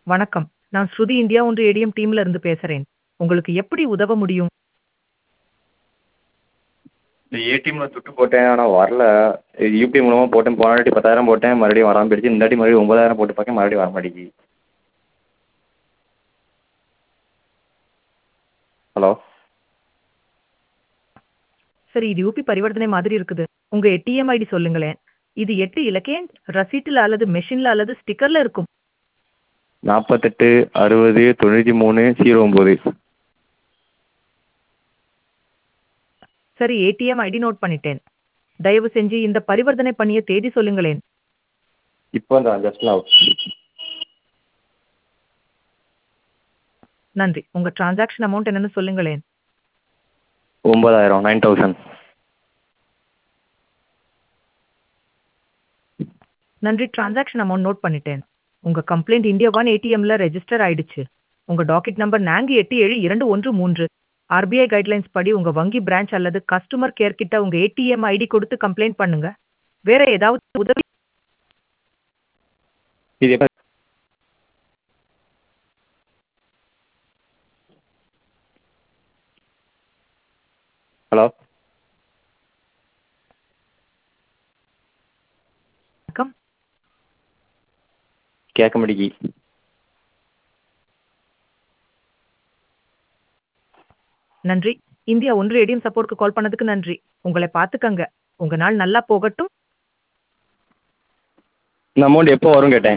வணக்கம் நான் ஸ்ருதி இந்தியா ஒன்று ஏடிஎம் டீம்ல இருந்து பேசுறேன் உங்களுக்கு எப்படி உதவ முடியும் இந்த ஏடிஎம்மில் துட்டு போட்டேன் ஆனால் வரல இது யூபிஐ மூலமாக போட்டேன் போன வாட்டி பத்தாயிரம் போட்டேன் மறுபடியும் வராமல் போயிடுச்சு இந்த வாட்டி மறுபடியும் ஒம்பதாயிரம் போட்டு பார்க்கேன் மறுபடியும் வர மாட்டேங்குது ஹலோ சரி இது யூபி பரிவர்த்தனை மாதிரி இருக்குது உங்க ஏடிஎம் ஐடி சொல்லுங்களேன் இது எட்டு இலக்கிய ரசீட்டில் அல்லது மெஷின்ல அல்லது ஸ்டிக்கர்ல இருக்கும் நாற்பத்தெட்டு அறுபது தொண்ணூற்றி மூணு ஜீரோ ஒம்பது சரி ஏடிஎம் ஐடி நோட் பண்ணிட்டேன் தயவு செஞ்சு இந்த பரிவர்த்தனை பண்ணிய தேதி சொல்லுங்களேன் இப்போ தான் ஜஸ்ட் நவ் நன்றி உங்க டிரான்சாக்ஷன் அமௌண்ட் என்னன்னு சொல்லுங்களேன் ஒம்பதாயிரம் நைன் தௌசண்ட் நன்றி டிரான்சாக்ஷன் அமௌண்ட் நோட் பண்ணிட்டேன் உங்க கம்ப்ளைண்ட் இந்தியா ஒன் ஏடிஎம்ல ரெஜிஸ்டர் ஆயிடுச்சு உங்க டாக்கெட் நம்பர் நான்கு எட்டு ஏழு இரண்டு ஒன்று மூன்று ஆர்பிஐ கைட்லைன்ஸ் படி உங்க வங்கி பிரான்ச் அல்லது கஸ்டமர் கேர் கிட்ட உங்க ஏடிஎம் ஐடி கொடுத்து கம்ப்ளைண்ட் பண்ணுங்க வேற ஏதாவது உதவி இது எப்போ ஹலோ வணக்கம் கேட்க மாட்டேங்கி நன்றி இந்தியா ஒன்று ஏடிஎம் சப்போர்ட்க்கு கால் பண்ணதுக்கு நன்றி உங்களை பார்த்துக்கங்க உங்க நாள் நல்லா போகட்டும் இந்த அமௌண்ட் எப்போ வரும் கேட்டேன்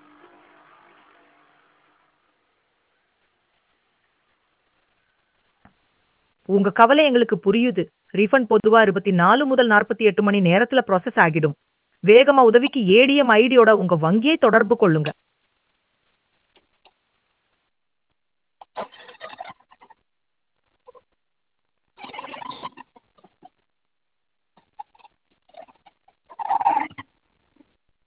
உங்க கவலை எங்களுக்கு புரியுது ரீஃபண்ட் பொதுவா இருபத்தி நாலு முதல் நாற்பத்தி எட்டு மணி நேரத்துல ப்ராசஸ் ஆகிடும் வேகமா உதவிக்கு ஏடிஎம் ஐடியோட உங்க வங்கியை தொடர்பு கொள்ளுங்க